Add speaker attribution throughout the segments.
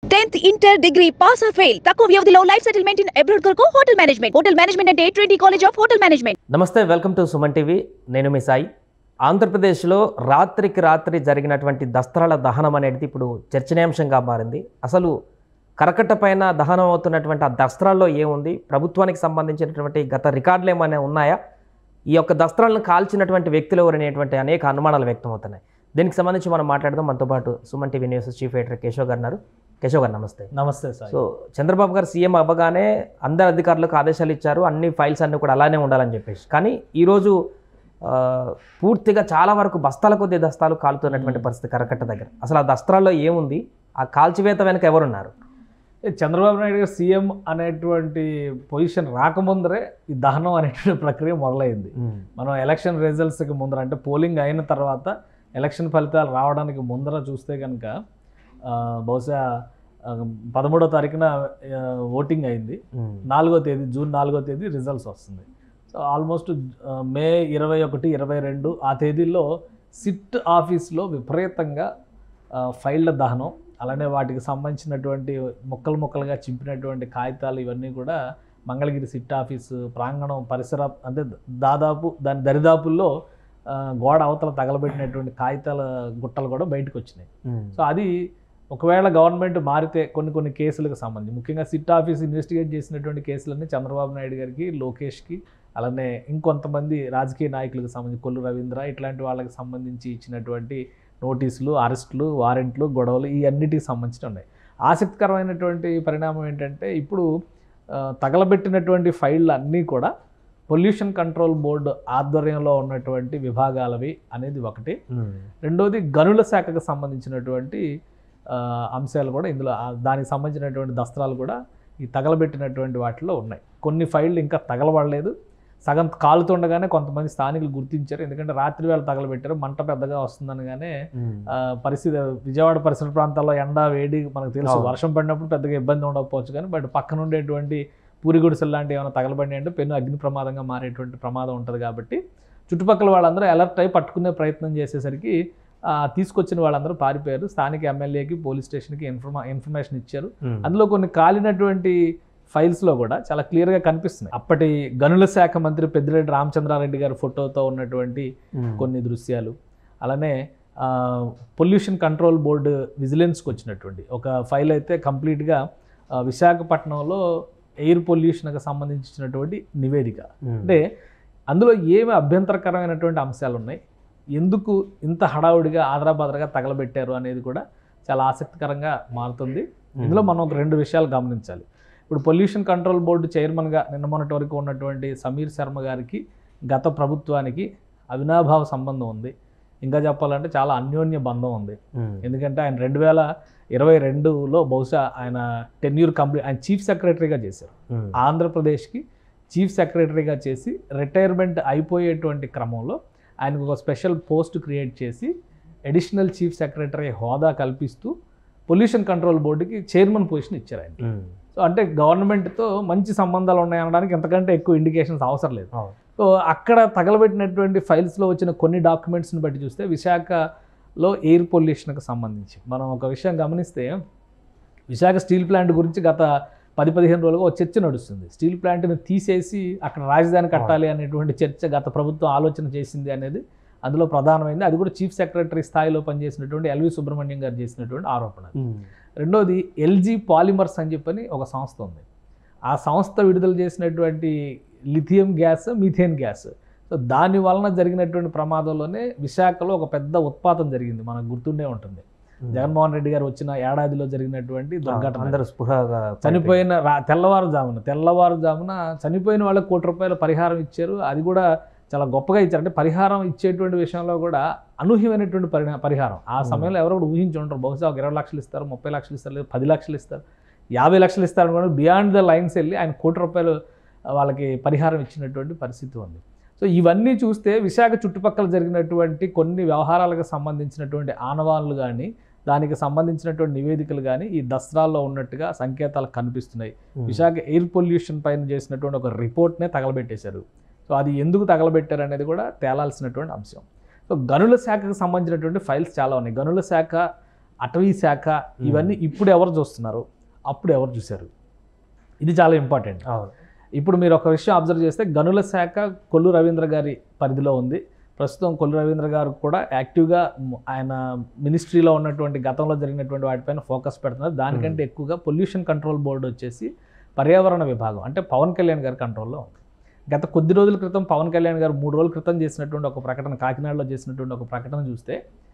Speaker 1: Tenth inter degree pass or fail తక్కువ వ్యవధిలో life settlement in abroad కొరకు hotel management hotel management అంటే twenty college of hotel management
Speaker 2: నమస్తే welcome to Suman TV నేను మీ సాయి ఆంధ్రప్రదేశ్లో రాత్రికి రాత్రి జరిగినటువంటి దస్త్రాల దహనం అనేది ఇప్పుడు చర్చనీయాంశంగా మారింది అసలు కరకట్ట పైన దహనం అవుతున్నటువంటి ఆ దస్త్రాల్లో ఏముంది ప్రభుత్వానికి సంబంధించినటువంటి గత రికార్డులు ఏమైనా ఉన్నాయా ఈ యొక్క దస్త్రాలను కాల్చినటువంటి వ్యక్తులు ఎవరు అనేటువంటి అనేక అనుమానాలు వ్యక్తమవుతున్నాయి దీనికి సంబంధించి మనం మాట్లాడదాం మనతో పాటు Suman TV news chief editor Keshav గారు ఉన్నారు కేశవ్ గారు నమస్తే
Speaker 3: నమస్తే సార్
Speaker 2: సో చంద్రబాబు గారు సీఎం అవ్వగానే అందరు అధికారులకు ఆదేశాలు ఇచ్చారు అన్ని ఫైల్స్ అన్ని కూడా అలానే ఉండాలని చెప్పేసి కానీ ఈరోజు ఆ, పూర్తిగా చాలా వరకు బస్తాల కొద్ది దస్తాలు కాలుతున్నటువంటి పరిస్థితి కరకట్ట దగ్గర అసలు ఆ దస్త్రాల్లో ఏముంది ఆ కాల్చివేత వెనక ఎవరున్నారు
Speaker 3: ఏ చంద్రబాబు నాయుడు గారు సీఎం అనేటువంటి పొజిషన్ రాకముందరే ఈ దహనం అనేటువంటి ప్రక్రియ మొదలైంది మనం ఎలక్షన్ రిజల్ట్స్కి ముందర అంటే పోలింగ్ అయిన తర్వాత ఎలక్షన్ ఫలితాలు రావడానికి ముందర చూస్తే కనుక ఆ, బహుశా ఆ, పదమూడో తారీఖున ఆ, ఓటింగ్ అయింది నాలుగో తేదీ జూన్ నాలుగో తేదీ రిజల్ట్స్ వస్తుంది సో ఆల్మోస్ట్ ఆ, మే ఇరవై ఒకటి ఇరవై రెండు ఆ తేదీల్లో సిట్ ఆఫీస్లో విపరీతంగా ఆ, ఫైళ్ళ దహనం అలానే వాటికి సంబంధించినటువంటి ముక్కలు ముక్కలుగా చింపినటువంటి కాగితాలు ఇవన్నీ కూడా మంగళగిరి సిట్ ఆఫీస్ ప్రాంగణం పరిసర అంటే దాదాపు దాని దరిదాపుల్లో ఆ, గోడ అవతల తగలబెట్టినటువంటి కాగితాల గుట్టలు కూడా బయటకు వచ్చినాయి సో అది ఒకవేళ గవర్నమెంట్ మారితే కొన్ని కొన్ని కేసులకు సంబంధించి ముఖ్యంగా సిట్ ఆఫీస్ ఇన్వెస్టిగేట్ చేసినటువంటి కేసులన్నీ చంద్రబాబు నాయుడు గారికి లోకేష్కి అలానే ఇంకొంతమంది రాజకీయ నాయకులకు సంబంధించి కొల్లు రవీంద్ర ఇట్లాంటి వాళ్ళకి సంబంధించి ఇచ్చినటువంటి నోటీసులు అరెస్టులు వారెంట్లు గొడవలు ఈ అన్నిటికి సంబంధించి ఉన్నాయి ఆసక్తికరమైనటువంటి పరిణామం ఏంటంటే ఇప్పుడు ఆ, తగలబెట్టినటువంటి ఫైళ్ళు అన్నీ కూడా పొల్యూషన్ కంట్రోల్ బోర్డు ఆధ్వర్యంలో ఉన్నటువంటి విభాగాలవి అనేది ఒకటి రెండోది గనుల శాఖకు సంబంధించినటువంటి ఆ, అంశాలు కూడా ఇందులో ఆ, దానికి సంబంధించినటువంటి దస్త్రాలు కూడా ఈ తగలబెట్టినటువంటి వాటిలో ఉన్నాయి కొన్ని ఫైళ్ళు ఇంకా తగలబడలేదు సగం కాలుతుండగానే కొంతమంది స్థానికులు గుర్తించారు ఎందుకంటే రాత్రి వేళ తగలబెట్టారు మంట పెద్దగా వస్తుందనగానే ఆ, పరిస్థితి విజయవాడ పరిసర ప్రాంతాల్లో ఎండ వేడి మనకు తెలుసు
Speaker 2: అవును.
Speaker 3: వర్షం పడినప్పుడు పెద్దగా ఇబ్బంది ఉండకపోవచ్చు కానీ బట్ పక్కన ఉండేటువంటి పూరి గుడిసెలు లాంటివి ఏమైనా తగలబడి అంటే పెను అగ్ని ప్రమాదంగా మారేటువంటి ప్రమాదం ఉంటుంది కాబట్టి చుట్టుపక్కల వాళ్ళందరూ అలర్ట్ అయి పట్టుకునే ప్రయత్నం చేసేసరికి ఆ, తీసుకొచ్చిన వాళ్ళందరూ పారిపోయారు స్థానిక ఎమ్మెల్యేకి పోలీస్ స్టేషన్కి ఇన్ఫర్మా ఇన్ఫర్మేషన్ ఇచ్చారు అందులో కొన్ని కాలినటువంటి ఫైల్స్లో కూడా చాలా క్లియర్గా కనిపిస్తున్నాయి అప్పటి గనుల శాఖ మంత్రి పెద్దిరెడ్డి రామచంద్రారెడ్డి గారి ఫోటోతో ఉన్నటువంటి కొన్ని దృశ్యాలు అలానే పొల్యూషన్ కంట్రోల్ బోర్డు విజిలెన్స్కి వచ్చినటువంటి ఒక ఫైల్ అయితే కంప్లీట్గా ఆ, విశాఖపట్నంలో ఎయిర్ పొల్యూషన్కి సంబంధించినటువంటి నివేదిక అంటే అందులో ఏమి అభ్యంతరకరమైనటువంటి అంశాలు ఉన్నాయి ఎందుకు ఇంత హడావుడిగా ఆదరాబాదరగా తగలబెట్టారు అనేది కూడా చాలా ఆసక్తికరంగా మారుతుంది ఇందులో మనం ఒక రెండు విషయాలు గమనించాలి ఇప్పుడు పొల్యూషన్ కంట్రోల్ బోర్డు చైర్మన్గా నిన్న మొన్నటి వరకు ఉన్నటువంటి సమీర్ శర్మ గారికి గత ప్రభుత్వానికి అవినాభావ సంబంధం ఉంది ఇంకా చెప్పాలంటే చాలా అన్యోన్య బంధం ఉంది ఎందుకంటే ఆయన రెండు వేల ఇరవై రెండులో బహుశా ఆయన టెన్యూర్ కంప్లీట్ ఆయన చీఫ్ సెక్రటరీగా చేశారు ఆంధ్రప్రదేశ్కి చీఫ్ సెక్రటరీగా చేసి రిటైర్మెంట్ అయిపోయేటువంటి క్రమంలో ఆయనకు ఒక స్పెషల్ పోస్ట్ క్రియేట్ చేసి అడిషనల్ చీఫ్ సెక్రటరీ హోదా కల్పిస్తూ పొల్యూషన్ కంట్రోల్ బోర్డుకి చైర్మన్ పొజిషన్ ఇచ్చారు ఆయన సో అంటే గవర్నమెంట్తో మంచి సంబంధాలు ఉన్నాయనడానికి ఎంతకంటే ఎక్కువ ఇండికేషన్స్ అవసరం లేదు సో అక్కడ తగలబెట్టినటువంటి ఫైల్స్లో వచ్చిన కొన్ని డాక్యుమెంట్స్ని బట్టి చూస్తే విశాఖలో ఎయిర్ పొల్యూషన్కి సంబంధించి మనం ఒక విషయం గమనిస్తే విశాఖ స్టీల్ ప్లాంట్ గురించి గత పది పదిహేను రోజులుగా ఒక చర్చ నడుస్తుంది స్టీల్ ప్లాంట్ని తీసేసి అక్కడ రాజధాని కట్టాలి అనేటువంటి చర్చ గత ప్రభుత్వం ఆలోచన చేసింది అనేది అందులో ప్రధానమైంది అది కూడా చీఫ్ సెక్రటరీ స్థాయిలో పనిచేసినటువంటి ఎల్వి సుబ్రహ్మణ్యం గారు చేసినటువంటి ఆరోపణ రెండోది ఎల్జీ పాలిమర్స్ అని చెప్పని ఒక సంస్థ ఉంది ఆ సంస్థ విడుదల చేసినటువంటి lithium gas methane gas so దాని వలన జరిగినటువంటి ప్రమాదంలోనే విశాఖలో ఒక పెద్ద ఉత్పాతం జరిగింది మనకు గుర్తుండే ఉంటుంది జగన్మోహన్ రెడ్డి గారు వచ్చిన ఏడాదిలో జరిగినటువంటి దుర్ఘటన
Speaker 2: అందరూ స్పృహగా
Speaker 3: చనిపోయిన రా తెల్లవారుజామున తెల్లవారుజామున చనిపోయిన వాళ్ళకి కోటి రూపాయల పరిహారం ఇచ్చారు అది కూడా చాలా గొప్పగా ఇచ్చారు అంటే పరిహారం ఇచ్చేటువంటి విషయంలో కూడా అనూహ్యమైనటువంటి పరిణా పరిహారం ఆ సమయంలో ఎవరో కూడా ఊహించి ఉంటారు బహుశా ఒక ఇరవై లక్షలు ఇస్తారు ముప్పై లక్షలు ఇస్తారు లేదా పది లక్షలు ఇస్తారు యాభై లక్షలు ఇస్తారు కూడా బియాండ్ ద లైన్స్ వెళ్ళి ఆయన కోటి రూపాయలు వాళ్ళకి పరిహారం ఇచ్చినటువంటి పరిస్థితి ఉంది సో ఇవన్నీ చూస్తే విశాఖ చుట్టుపక్కల జరిగినటువంటి కొన్ని వ్యవహారాలకు సంబంధించినటువంటి ఆనవాళ్ళు కానీ దానికి సంబంధించినటువంటి నివేదికలు కానీ ఈ దసరాల్లో ఉన్నట్టుగా సంకేతాలు కనిపిస్తున్నాయి విశాఖ ఎయిర్ పొల్యూషన్ పైన చేసినటువంటి ఒక రిపోర్ట్నే తగలబెట్టేశారు సో అది ఎందుకు తగలబెట్టారు అనేది కూడా తేలాల్సినటువంటి అంశం సో గనుల శాఖకు సంబంధించినటువంటి ఫైల్స్ చాలా ఉన్నాయి గనుల శాఖ అటవీ శాఖ ఇవన్నీ ఇప్పుడు ఎవరు చూస్తున్నారు అప్పుడు ఎవరు చూశారు ఇది చాలా ఇంపార్టెంట్
Speaker 2: అవును
Speaker 3: ఇప్పుడు మీరు ఒక విషయం అబ్జర్వ్ చేస్తే గనుల శాఖ కొల్లు రవీంద్ర గారి పరిధిలో ఉంది ప్రస్తుతం కొల్లు రవీంద్ర గారు కూడా యాక్టివ్గా మ్- ఆయన మినిస్ట్రీలో ఉన్నటువంటి గతంలో జరిగినటువంటి వాటిపైన ఫోకస్ పెడుతున్నారు దానికంటే ఎక్కువగా పొల్యూషన్ కంట్రోల్ బోర్డు వచ్చేసి పర్యావరణ విభాగం అంటే పవన్ కళ్యాణ్ గారి కంట్రోల్లో ఉంది గత కొద్ది రోజుల క్రితం పవన్ కళ్యాణ్ గారు మూడు రోజుల క్రితం చేసినటువంటి ఒక ప్రకటన కాకినాడలో చేసినటువంటి ఒక ప్రకటన చూస్తే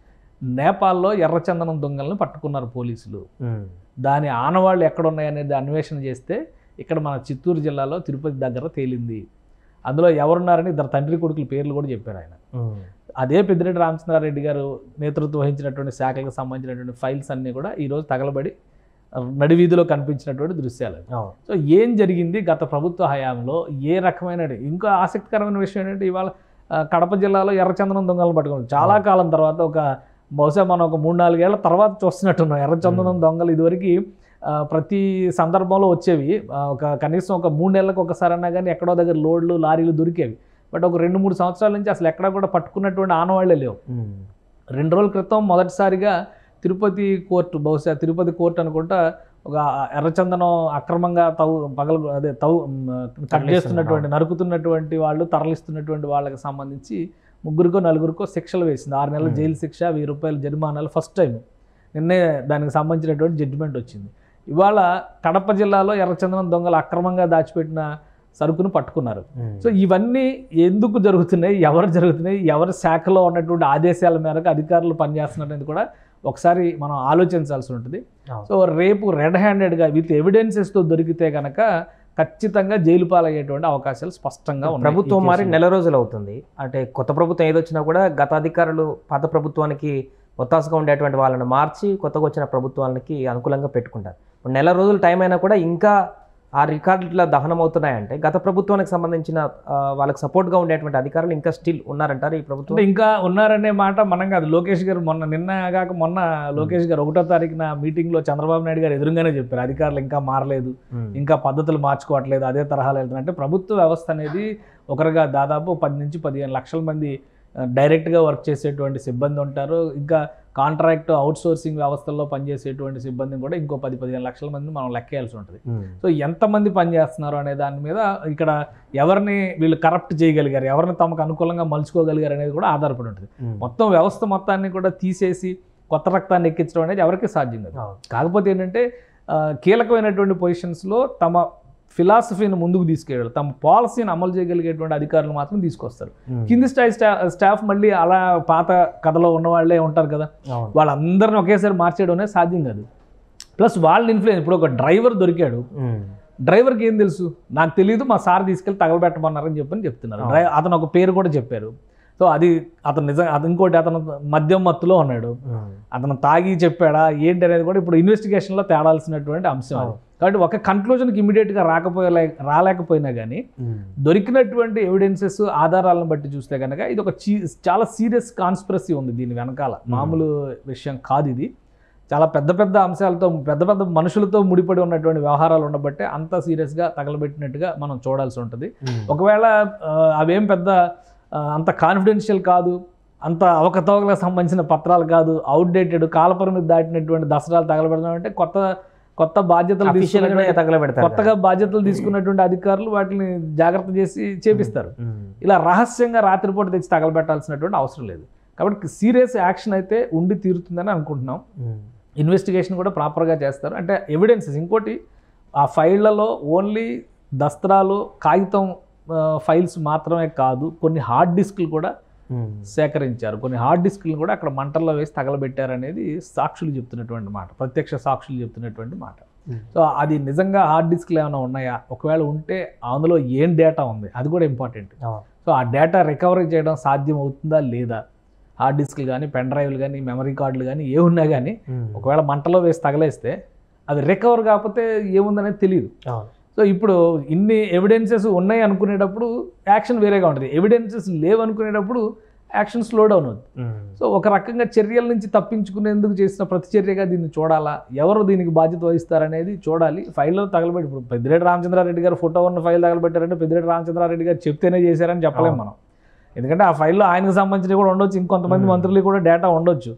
Speaker 3: నేపాల్లో ఎర్రచందనం దొంగలను పట్టుకున్నారు పోలీసులు
Speaker 2: ఉమ్.
Speaker 3: దాని ఆనవాళ్ళు ఎక్కడ ఉన్నాయనేది అన్వేషణ చేస్తే ఇక్కడ మన చిత్తూరు జిల్లాలో తిరుపతి దగ్గర తేలింది అందులో ఎవరున్నారని ఇద్దరు తండ్రి కొడుకుల పేర్లు కూడా చెప్పారు ఆయన
Speaker 2: ఉమ్.
Speaker 3: అదే పెద్దిరెడ్డి రామచంద్రారెడ్డి గారు నేతృత్వం వహించినటువంటి శాఖలకు సంబంధించినటువంటి ఫైల్స్ అన్నీ కూడా ఈరోజు తగలబడి నడివీధిలో కనిపించినటువంటి దృశ్యాలు అవి.
Speaker 2: అవును
Speaker 3: సో ఏం జరిగింది గత ప్రభుత్వ హయాంలో ఏ రకమైన ఇంకా ఆసక్తికరమైన విషయం ఏంటంటే ఇవాళ ఆ, కడప జిల్లాలో ఎర్రచందనం దొంగలను పట్టుకున్నారు చాలా కాలం తర్వాత ఒక బహుశా మనం ఒక మూడు నాలుగేళ్ల తర్వాత చూస్తున్నట్టున్నాం ఎర్రచందనం దొంగలు ఇదివరకు ఆ, ప్రతి సందర్భంలో వచ్చేవి ఆ, ఒక కనీసం ఒక మూడు నెలలకు ఒకసారి అన్నా కానీ ఎక్కడో దగ్గర లోడ్లు లారీలు దొరికేవి బట్ ఒక రెండు మూడు సంవత్సరాల నుంచి అసలు ఎక్కడా కూడా పట్టుకున్నటువంటి ఆనవాళ్లే లేవు
Speaker 2: ఉమ్.
Speaker 3: రెండు రోజుల క్రితం మొదటిసారిగా తిరుపతి కోర్టు బహుశా తిరుపతి కోర్టు అనుకుంటా ఒక ఎర్రచందనం అక్రమంగా తవ్వు పగల అదే తవ్వు మ్, కట్ చేస్తున్నటువంటి నరుకుతున్నటువంటి వాళ్ళు తరలిస్తున్నటువంటి వాళ్ళకి సంబంధించి ముగ్గురికో నలుగురికో శిక్షలు వేసింది ఆరు నెలల
Speaker 2: Hmm.
Speaker 3: జైలు శిక్ష వెయ్యి రూపాయల జరిమానాలు ఫస్ట్ టైం నిన్నే దానికి సంబంధించినటువంటి జడ్జిమెంట్ వచ్చింది ఇవాళ కడప జిల్లాలో ఎర్రచందనం దొంగలు అక్రమంగా దాచిపెట్టిన సరుకును పట్టుకున్నారు
Speaker 2: ఉమ్.
Speaker 3: సో ఇవన్నీ ఎందుకు జరుగుతున్నాయి ఎవరు జరుగుతున్నాయి ఎవరి శాఖలో ఉన్నటువంటి ఆదేశాల మేరకు అధికారులు పనిచేస్తున్నది కూడా ఒకసారి మనం ఆలోచించాల్సి ఉంటుంది
Speaker 2: అవును.
Speaker 3: సో రేపు రెడ్ హ్యాండెడ్గా విత్ ఎవిడెన్సెస్తో దొరికితే కనుక ఖచ్చితంగా జైలు పాలయ్యేటువంటి అవకాశాలు స్పష్టంగా ఉన్నాయి
Speaker 2: ప్రభుత్వం
Speaker 3: ఈ
Speaker 2: మారి
Speaker 3: కేసులో.
Speaker 2: నెల రోజులు అవుతుంది అంటే కొత్త ప్రభుత్వం ఏదొచ్చినా కూడా గత అధికారులు పాత ప్రభుత్వానికి ఒత్తాసగా ఉండేటువంటి వాళ్ళని మార్చి కొత్తగా వచ్చిన ప్రభుత్వానికి అనుకూలంగా పెట్టుకుంటారు ఇప్పుడు నెల రోజులు టైం అయినా కూడా ఇంకా ఆ రికార్డుల దహనం అవుతున్నాయంటే గత ప్రభుత్వానికి సంబంధించిన ఆ, వాళ్ళకి సపోర్ట్గా ఉండేటువంటి అధికారులు ఇంకా స్టిల్ ఉన్నారంటారు ఈ ప్రభుత్వం
Speaker 3: అంటే ఇంకా ఉన్నారనే మాట మనం కాదు లోకేష్ గారు మొన్న నిన్న కాక మొన్న లోకేష్ గారు ఒకటో తారీఖున మీటింగ్లో చంద్రబాబు నాయుడు గారు ఎదురుగానే చెప్పారు అధికారులు ఇంకా మారలేదు
Speaker 2: ఉమ్.
Speaker 3: ఇంకా పద్ధతులు మార్చుకోవట్లేదు అదే తరహాలో వెళ్తున్నారు అంటే ప్రభుత్వ వ్యవస్థ అనేది ఒకరుగా దాదాపు పది నుంచి పదిహేను లక్షల మంది ఆ, డైరెక్ట్గా వర్క్ చేసేటువంటి సిబ్బంది ఉంటారు ఇంకా కాంట్రాక్ట్ అవుట్సోర్సింగ్ వ్యవస్థల్లో పనిచేసేటువంటి సిబ్బందిని కూడా ఇంకో పది పదిహేను లక్షల మంది మనం లెక్కేయాల్సి ఉంటుంది
Speaker 2: ఉమ్.
Speaker 3: సో ఎంతమంది పనిచేస్తున్నారు అనే దాని మీద ఇక్కడ ఎవరిని వీళ్ళు కరప్ట్ చేయగలిగారు ఎవరిని తమకు అనుకూలంగా మలుచుకోగలిగారు అనేది కూడా ఆధారపడి ఉంటుంది
Speaker 2: ఉమ్.
Speaker 3: మొత్తం వ్యవస్థ మొత్తాన్ని కూడా తీసేసి కొత్త రక్తాన్ని ఎక్కించడం అనేది ఎవరికి సాధ్యం కాదు
Speaker 2: అవును.
Speaker 3: కాకపోతే ఏంటంటే ఆ, కీలకమైనటువంటి పొజిషన్స్లో తమ ఫిలాసఫీని ముందుకు తీసుకెళ్ళారు తమ పాలసీని అమలు చేయగలిగేటువంటి అధికారులు మాత్రం తీసుకొస్తారు
Speaker 2: ఉమ్.
Speaker 3: కింది స్థాయి స్టా స్టాఫ్ మళ్ళీ అలా పాత కథలో ఉన్న వాళ్ళే ఉంటారు కదా
Speaker 2: అవును
Speaker 3: వాళ్ళందరిని ఒకేసారి మార్చేయడం అనేది సాధ్యం కాదు ప్లస్ వాళ్ళని ఇన్ఫ్లుయెన్స్ ఇప్పుడు ఒక డ్రైవర్ దొరికాడు
Speaker 2: ఉమ్.
Speaker 3: డ్రైవర్కి ఏం తెలుసు నాకు తెలియదు మా సార్ తీసుకెళ్ళి తగలబెట్టమన్నారని చెప్పని చెప్తున్నారు
Speaker 2: అవును.
Speaker 3: డ్రై అతను ఒక పేరు కూడా చెప్పారు సో అది అతను నిజం అతను ఇంకోటి అతను మద్యం మత్తులో ఉన్నాడు
Speaker 2: ఉమ్.
Speaker 3: అతను తాగి చెప్పాడా ఏంటి అనేది కూడా ఇప్పుడు ఇన్వెస్టిగేషన్లో తేడాల్సినటువంటి అంశం అది
Speaker 2: అవును.
Speaker 3: కాబట్టి ఒక కన్క్లూజన్కి ఇమీడియట్గా రాకపోయే రాలేకపోయినా కానీ
Speaker 2: ఉమ్.
Speaker 3: దొరికినటువంటి ఎవిడెన్సెస్ ఆధారాలను బట్టి చూస్తే కనుక ఇది ఒక చీ- చాలా సీరియస్ కాన్స్పిరసీ ఉంది దీని వెనకాల మామూలు విషయం కాదు ఇది చాలా పెద్ద పెద్ద అంశాలతో పెద్ద పెద్ద మనుషులతో ముడిపడి ఉన్నటువంటి వ్యవహారాలు ఉండబట్టే అంత సీరియస్గా తగలబెట్టినట్టుగా మనం చూడాల్సి ఉంటుంది
Speaker 2: ఉమ్.
Speaker 3: ఒకవేళ ఆ, అవేం పెద్ద ఆ, అంత కాన్ఫిడెన్షియల్ కాదు అంత అవకతవకలకు సంబంధించిన పత్రాలు కాదు అవుట్డేటెడ్ కాలపరిమితి దాటినటువంటి దసరాలు తగలబెడదాం అంటే కొత్త కొత్త బాధ్యతలు
Speaker 2: Official గానే
Speaker 3: తీసుకున్నటువంటి-
Speaker 2: తగలబెడతారు
Speaker 3: కొత్తగా బాధ్యతలు తీసుకున్నటువంటి అధికారులు వాటిని జాగ్రత్త చేసి చేపిస్తారు
Speaker 2: ఉమ్.
Speaker 3: ఇలా రహస్యంగా రాత్రిపూట తెచ్చి తగలబెట్టాల్సినటువంటి అవసరం లేదు కాబట్టి సీరియస్ యాక్షన్ అయితే ఉండి తీరుతుందని అనుకుంటున్నాం
Speaker 2: ఉమ్.
Speaker 3: ఇన్వెస్టిగేషన్ కూడా ప్రాపర్గా చేస్తారు అంటే ఎవిడెన్సెస్ ఇంకోటి ఆ ఫైళ్లలో ఓన్లీ దస్త్రాలు కాగితం ఆ, ఫైల్స్ మాత్రమే కాదు కొన్ని హార్డ్ డిస్క్లు కూడా
Speaker 2: ఉమ్.
Speaker 3: సేకరించారు కొన్ని హార్డ్ డిస్క్లు కూడా అక్కడ మంటల్లో వేసి తగలబెట్టారనేది సాక్షులు చెప్తున్నటువంటి మాట ప్రత్యక్ష సాక్షులు చెప్తున్నటువంటి మాట
Speaker 2: Hmm.
Speaker 3: సో అది నిజంగా హార్డ్ డిస్క్లు ఏమైనా ఉన్నాయా ఒకవేళ ఉంటే అందులో ఏం డేటా ఉంది అది కూడా ఇంపార్టెంట్
Speaker 2: అవును.
Speaker 3: సో ఆ డేటా రికవరీ చేయడం సాధ్యం అవుతుందా లేదా హార్డ్ డిస్క్లు కానీ పెన్ డ్రైవ్లు కానీ మెమరీ కార్డులు కానీ ఏ ఉన్నా కానీ
Speaker 2: ఉమ్.
Speaker 3: ఒకవేళ మంటలో వేసి తగలేస్తే అది రికవర్ కాకపోతే ఏముందనేది తెలియదు
Speaker 2: అవును.
Speaker 3: సో ఇప్పుడు ఇన్ని ఎవిడెన్సెస్ ఉన్నాయి అనుకునేటప్పుడు యాక్షన్ వేరేగా ఉంటుంది ఎవిడెన్సెస్ లేవు అనుకునేటప్పుడు యాక్షన్ స్లో డౌన్ అవుతుంది
Speaker 2: ఉమ్.
Speaker 3: సో ఒక రకంగా చర్యల నుంచి తప్పించుకునేందుకు చేసిన ప్రతిచర్యగా దీన్ని చూడాలా ఎవరు దీనికి బాధ్యత వహిస్తారనేది చూడాలి ఫైల్లో తగలబెట్టి ఇప్పుడు పెద్దిరెడ్డి రామచంద్రారెడ్డి గారు ఫోటో ఉన్న ఫైల్ తగలబెట్టారంటే పెద్దిరెడ్డి రామచంద్రారెడ్డి గారు చెప్తేనే చేశారని చెప్పలేము మనం ఎందుకంటే ఆ ఫైల్లో ఆయనకు సంబంధించి కూడా ఉండొచ్చు ఇంకొంతమంది
Speaker 2: Hmm.
Speaker 3: మంత్రులు కూడా డేటా ఉండొచ్చు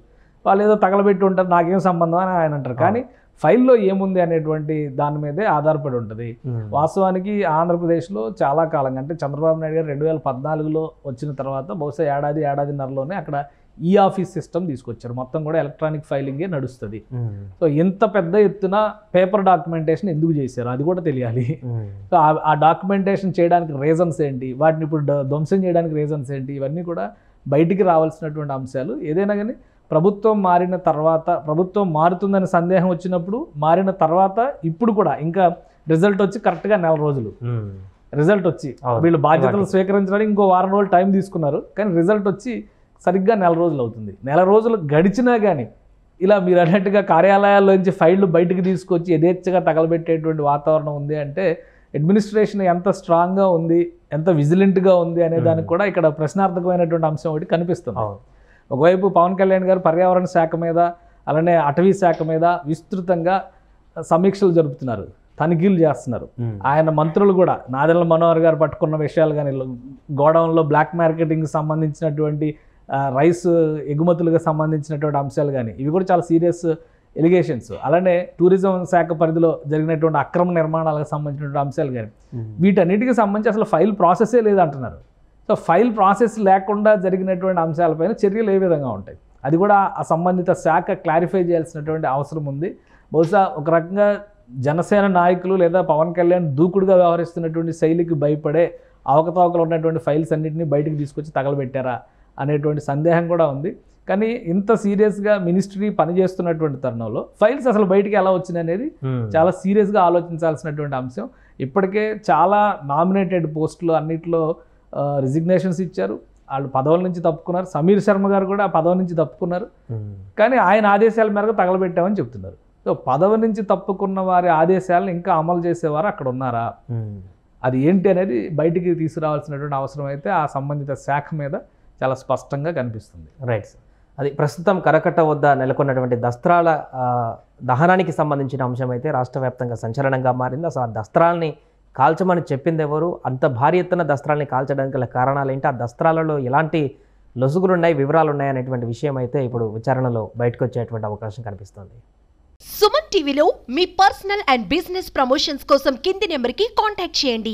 Speaker 3: వాళ్ళు ఏదో తగలబెట్టి ఉంటారు నాకేం సంబంధం అని ఆయన అంటారు కానీ ఫైల్లో ఏముంది అనేటువంటి దాని మీదే ఆధారపడి ఉంటుంది
Speaker 2: ఉమ్.
Speaker 3: వాస్తవానికి ఆంధ్రప్రదేశ్లో చాలా కాలంగా అంటే చంద్రబాబు నాయుడు గారు రెండు వేల పద్నాలుగులో వచ్చిన తర్వాత బహుశా ఏడాది ఏడాదిన్నరలోనే అక్కడ ఈ ఆఫీస్ సిస్టమ్ తీసుకొచ్చారు మొత్తం కూడా ఎలక్ట్రానిక్ ఫైలింగే నడుస్తుంది
Speaker 2: ఉమ్.
Speaker 3: సో ఇంత పెద్ద ఎత్తున పేపర్ డాక్యుమెంటేషన్ ఎందుకు చేశారు అది కూడా తెలియాలి
Speaker 2: ఉమ్.
Speaker 3: సో ఆ- ఆ డాక్యుమెంటేషన్ చేయడానికి రీజన్స్ ఏంటి వాటిని ఇప్పుడు డ- ధ్వంసం చేయడానికి రీజన్స్ ఏంటి ఇవన్నీ కూడా బయటికి రావాల్సినటువంటి అంశాలు ఏదైనా కానీ ప్రభుత్వం మారిన తర్వాత ప్రభుత్వం మారుతుందని సందేహం వచ్చినప్పుడు మారిన తర్వాత ఇప్పుడు కూడా ఇంకా రిజల్ట్ వచ్చి కరెక్ట్గా నెల రోజులు
Speaker 2: ఉమ్.
Speaker 3: రిజల్ట్ వచ్చి
Speaker 2: అవును.
Speaker 3: వీళ్ళు బాధ్యతలు స్వీకరించడానికి ఇంకో వారం రోజులు టైం తీసుకున్నారు కానీ రిజల్ట్ వచ్చి సరిగ్గా నెల రోజులు అవుతుంది నెల రోజులు గడిచినా కానీ ఇలా మీరు అన్నట్టుగా కార్యాలయాల్లోంచి ఫైళ్ళు బయటికి తీసుకొచ్చి యథేచ్ఛగా తగలబెట్టేటువంటి వాతావరణం ఉంది అంటే అడ్మినిస్ట్రేషన్ ఎంత స్ట్రాంగ్గా ఉంది ఎంత విజిలెంట్గా ఉంది అనే దానికి కూడా ఇక్కడ ప్రశ్నార్థకమైనటువంటి అంశం ఒకటి కనిపిస్తుంది
Speaker 2: అవును
Speaker 3: ఒకవైపు పవన్ కళ్యాణ్ గారు పర్యావరణ శాఖ మీద అలానే అటవీ శాఖ మీద విస్తృతంగా సమీక్షలు జరుపుతున్నారు తనిఖీలు చేస్తున్నారు
Speaker 2: ఉమ్.
Speaker 3: ఆయన మంత్రులు కూడా నాదెళ్ల మనోహర్ గారు పట్టుకున్న విషయాలు కానీ గోడౌన్లో బ్లాక్ మార్కెటింగ్ సంబంధించినటువంటి ఆ, రైస్ ఎగుమతులకు సంబంధించినటువంటి అంశాలు కానీ ఇవి కూడా చాలా సీరియస్ ఎలిగేషన్స్ అలానే టూరిజం శాఖ పరిధిలో జరిగినటువంటి అక్రమ నిర్మాణాలకు సంబంధించినటువంటి అంశాలు కానీ
Speaker 2: ఉమ్.
Speaker 3: వీటన్నిటికీ సంబంధించి అసలు ఫైల్ ప్రాసెసే లేదంటున్నారు సో ఫైల్ ప్రాసెస్ లేకుండా జరిగినటువంటి అంశాలపైన చర్యలు ఏ విధంగా ఉంటాయి అది కూడా ఆ సంబంధిత శాఖ క్లారిఫై చేయాల్సినటువంటి అవసరం ఉంది బహుశా ఒక రకంగా జనసేన నాయకులు లేదా పవన్ కళ్యాణ్ దూకుడుగా వ్యవహరిస్తున్నటువంటి శైలికి భయపడే అవకతవకలు ఉన్నటువంటి ఫైల్స్ అన్నింటినీ బయటికి తీసుకొచ్చి తగలబెట్టారా అనేటువంటి సందేహం కూడా ఉంది కానీ ఇంత సీరియస్గా మినిస్ట్రీ పనిచేస్తున్నటువంటి తరుణంలో ఫైల్స్ అసలు బయటికి ఎలా వచ్చినాయి అనేది
Speaker 2: ఉమ్.
Speaker 3: చాలా సీరియస్గా ఆలోచించాల్సినటువంటి అంశం ఇప్పటికే చాలా నామినేటెడ్ పోస్టులు అన్నిట్లో రిజిగ్నేషన్స్ ఇచ్చారు వాళ్ళు పదవుల నుంచి తప్పుకున్నారు సమీర్ శర్మ గారు కూడా ఆ పదవి నుంచి తప్పుకున్నారు
Speaker 2: ఉమ్.
Speaker 3: కానీ ఆయన ఆదేశాల మేరకు తగలబెట్టామని చెప్తున్నారు సో పదవి నుంచి తప్పుకున్న వారి ఆదేశాలను ఇంకా అమలు చేసేవారు అక్కడ ఉన్నారా
Speaker 2: ఉమ్.
Speaker 3: అది ఏంటి అనేది బయటికి తీసుకురావాల్సినటువంటి అవసరం అయితే ఆ సంబంధిత శాఖ మీద చాలా స్పష్టంగా కనిపిస్తుంది
Speaker 2: రైట్ సార్ అది ప్రస్తుతం కరకట్ట వద్ద నెలకొన్నటువంటి దస్త్రాల ఆ, దహనానికి సంబంధించిన అంశం అయితే రాష్ట్ర వ్యాప్తంగా సంచలనంగా మారింది అసలు ఆ దస్త్రాలని కాల్చమని చెప్పింది ఎవరు అంత భారీ ఎత్తున దస్త్రాలని కాల్చడానికి గల కారణాలు ఏంటి ఆ దస్త్రాలలో ఎలాంటి లొసుగులు ఉన్నాయి వివరాలు ఉన్నాయి అనేటువంటి విషయం అయితే ఇప్పుడు విచారణలో బయటకు వచ్చేటువంటి అవకాశం కనిపిస్తుంది
Speaker 4: సుమన్ టీవీలో మీ పర్సనల్ అండ్ బిజినెస్ ప్రమోషన్స్ కోసం కింది నెంబర్కి కాంటాక్ట్ చేయండి